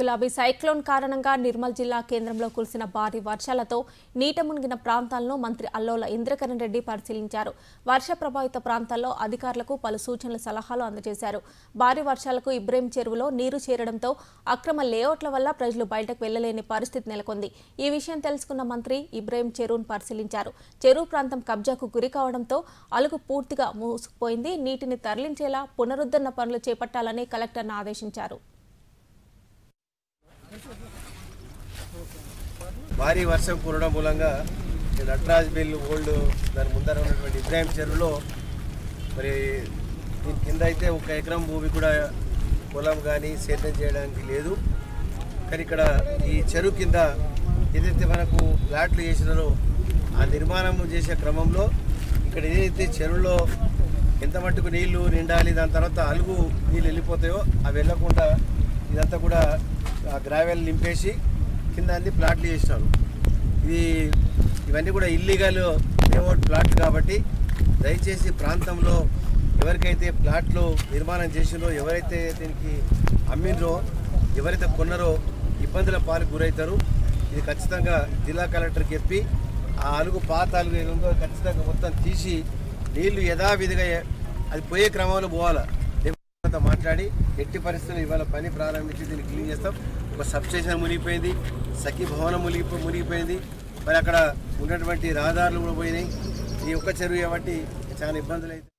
గులాబీ సైక్లోన్ కారణంగా నిర్మల్ జిల్లా కేంద్రంలో కురిసిన భారీ వర్షాలతో నీట మునిగిన ప్రాంతాలను మంత్రి అల్లోల ఇంద్రకరణ్ రెడ్డి పరిశీలించారు వర్ష ప్రభావిత ప్రాంతాల్లో అధికారులకు పలు సూచనలు సలహాలు అందజేశారు భారీ వర్షాలకు ఇబ్రహీం చెరువులో నీరు చేరడంతో అక్రమ లేఅవుట్ల వల్ల ప్రజలు బయటకు వెళ్లలేని పరిస్థితి నెలకొంది ఈ విషయం తెలుసుకున్న మంత్రి ఇబ్రహీం చెరువును పరిశీలించారు చెరువు ప్రాంతం కబ్జాకు గురి కావడంతో అలుగు పూర్తిగా మూసుకుపోయింది నీటిని తరలించేలా పునరుద్ధరణ పనులు చేపట్టాలని కలెక్టర్ను ఆదేశించారు భారీ వర్షం కురవడం మూలంగా ఈ నటరాజ్ బిల్ ఓల్డ్ దాని ముందర ఉన్నటువంటి ఇబ్రాహిం చెరువులో మరి దీని కింద అయితే ఒక ఎకరం భూమి కూడా పొలం కానీ సేద్యం చేయడానికి లేదు కానీ ఇక్కడ ఈ చెరువు కింద ఏదైతే మనకు ప్లాట్లు చేసినారో ఆ నిర్మాణం చేసే క్రమంలో ఇక్కడ ఏదైతే చెరువులో ఎంత మట్టుకు నీళ్లు నిండాలి దాని తర్వాత అలుగు నీళ్ళు వెళ్ళిపోతాయో అవి వెళ్ళకుండా ఇదంతా కూడా ఆ గ్రావెల్ నింపేసి కింద అన్ని ప్లాట్లు చేసినారు ఇది ఇవన్నీ కూడా ఇల్లీగల్ లేఅవుట్ ప్లాట్లు కాబట్టి దయచేసి ప్రాంతంలో ఎవరికైతే ప్లాట్లు నిర్మాణం చేసినో ఎవరైతే దీనికి అమ్మినరో ఎవరైతే కొన్నారో ఇబ్బందుల పాలకు గురవుతారు ఇది ఖచ్చితంగా జిల్లా కలెక్టర్కి చెప్పి ఆ అలుగు పాత అలుగు ఏది ఉందో ఖచ్చితంగా మొత్తం తీసి నీళ్లు యథావిధిగా అది పోయే క్రమంలో పోవాలా లేకపోతే మాట్లాడి ఎట్టి పరిస్థితుల్లో ఇవాళ పని ప్రారంభించి దీన్ని క్లీన్ చేస్తాం ఒక సబ్స్టేషన్ మునిగిపోయింది సఖీ భవనం మునిగిపో మునిగిపోయింది మరి అక్కడ ఉన్నటువంటి రహదారులు కూడా పోయినాయి ఈ ఒక్క చెరువు కాబట్టి చాలా ఇబ్బందులు అయితే